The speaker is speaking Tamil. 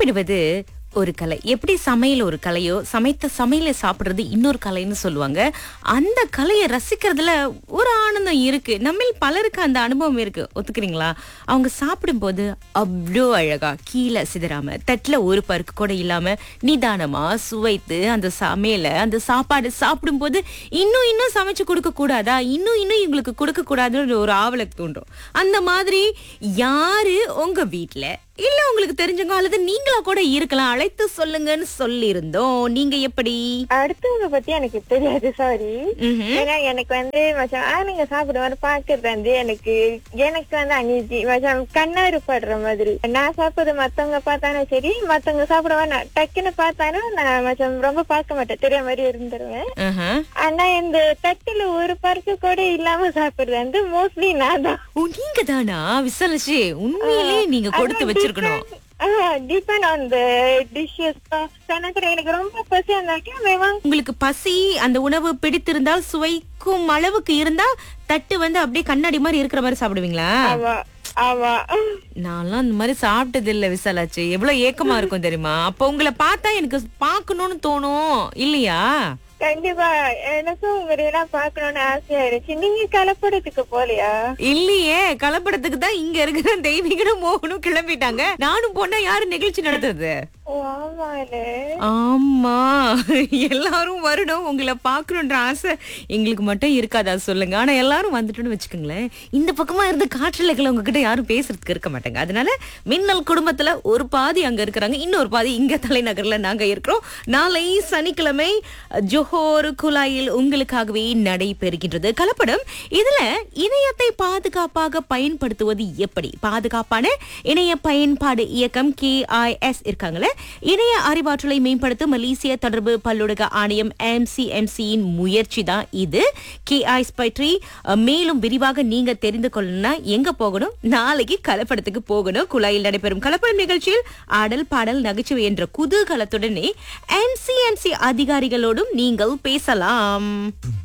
சாப்பிடுவது ஒரு கலை எப்படி சமையல் ஒரு கலையோ சமைத்த சமையலை சாப்பிடுறது இன்னொரு கலைன்னு சொல்லுவாங்க அந்த கலையை ரசிக்கிறதுல ஒரு ஆனந்தம் இருக்கு நம்மில் பலருக்கு அந்த அனுபவம் இருக்கு ஒத்துக்கிறீங்களா அவங்க சாப்பிடும்போது அவ்வளோ அழகா கீழே சிதறாம தட்டுல ஒரு பருக்கு கூட இல்லாம நிதானமா சுவைத்து அந்த சமையலை அந்த சாப்பாடு சாப்பிடும்போது இன்னும் இன்னும் சமைச்சு கொடுக்க கூடாதா இன்னும் இன்னும் இவங்களுக்கு கொடுக்க கூடாதுன்னு ஒரு ஆவலை தூண்டும் அந்த மாதிரி யாரு உங்க வீட்ல இல்ல உங்களுக்கு தெரிஞ்சவங்க அல்லது நீங்களா கூட இருக்கலாம் அழைத்து சொல்லுங்கன்னு சொல்லி இருந்தோம் நீங்க எப்படி அடுத்தவங்க பத்தி எனக்கு தெரியாது சாரி ம்ஹும். ஏன்னா எனக்கு வந்து மச்சான் ஆளுங்க சாப்பிடுவாரு பாக்குறது வந்து எனக்கு எனக்கு வந்து அநீதி மச்சான் கண்ணாறு படுற மாதிரி நான் சாப்பிடுறது மத்தவங்க பார்த்தாலும் சரி மத்தவங்க சாப்பிடுவா நான் டக்குன்னு பார்த்தாலும் நான் மச்சான் ரொம்ப பார்க்க மாட்டேன் தெரிய மாதிரி இருந்துருவேன் ஆஹா. ஆனா இந்த தட்டுல ஒரு பருக்கு கூட இல்லாம சாப்பிடுறது வந்து மோஸ்ட்லி நான் தான் ஓ நீங்க தானா விசாலட்சி உண்மையிலேயே நீங்க கொடுத்து வச்சிருக்கணும் டிபெண்ட் ஆன் த டிஷ்ஷஸ் எனக்கு ரொம்ப பசி இருந்தாக்கா மேம் உங்களுக்கு பசி அந்த உணவு பிடித்திருந்தால் சுவைக்கும் அளவுக்கு இருந்தா தட்டு வந்து அப்படியே கண்ணாடி மாதிரி இருக்கிற மாதிரி சாப்பிடுவீங்களா ஆமா ஆமா நான்லாம் அந்த மாதிரி சாப்பிட்டது இல்ல விசாலாச்சு எவ்வளவு ஏக்கமா இருக்கும் தெரியுமா அப்ப உங்களை பார்த்தா எனக்கு பார்க்கணும்னு தோணும் இல்லையா கண்டிப்பா எனக்கும் உங்க எல்லாம் பாக்கணும்னு ஆசையா இருந்துச்சு நீங்க கலப்படத்துக்கு போலையா இல்லையே கலப்படத்துக்கு தான் இங்க இருக்கிற தெய்வீகனும் மோகனும் கிளம்பிட்டாங்க நானும் போனா யாரு நிகழ்ச்சி நடத்துறது ஓ ஆமால ஆமா எல்லாரும் வரணும் உங்களை பார்க்கணுன்ற ஆசை எங்களுக்கு மட்டும் இருக்காதா சொல்லுங்க ஆனா எல்லாரும் வந்துட்டோம்னு வச்சுக்கோங்களேன் இந்த பக்கமா இருந்து காற்றலைகளை உங்ககிட்ட யாரும் பேசுறதுக்கு இருக்க மாட்டாங்க அதனால மின்னல் குடும்பத்துல ஒரு பாதி அங்க இருக்கிறாங்க இன்னொரு பாதி இங்க தலைநகர்ல நாங்க இருக்கிறோம் நாளை சனிக்கிழமை ஜோஹோர் குழாயில் உங்களுக்காகவே நடைபெறுகின்றது கலப்படம் இதுல இணையத்தை பாதுகாப்பாக பயன்படுத்துவது எப்படி பாதுகாப்பான இணைய பயன்பாடு இயக்கம் கேஐஎஸ் இருக்காங்களே இணைய அறிவாற்றலை மேம்படுத்தும் மலேசிய தொடர்பு பல்லுலக ஆணையம் எம்சிஎம்சியின் முயற்சி தான் இது கேஐஎஸ் பற்றி அஹ், மேலும் விரிவாக நீங்க தெரிந்து கொள்ளணும்னா எங்க போகணும் நாளைக்கு கலப்படத்துக்கு போகணும் குழாயில் நடைபெறும் கலப்படம் நிகழ்ச்சியில் ஆடல் பாடல் நகைச்சுவை என்ற குதூகலத்துடனே எம்சிஎம்சி அதிகாரிகளோடும் நீங்கள் பேசலாம்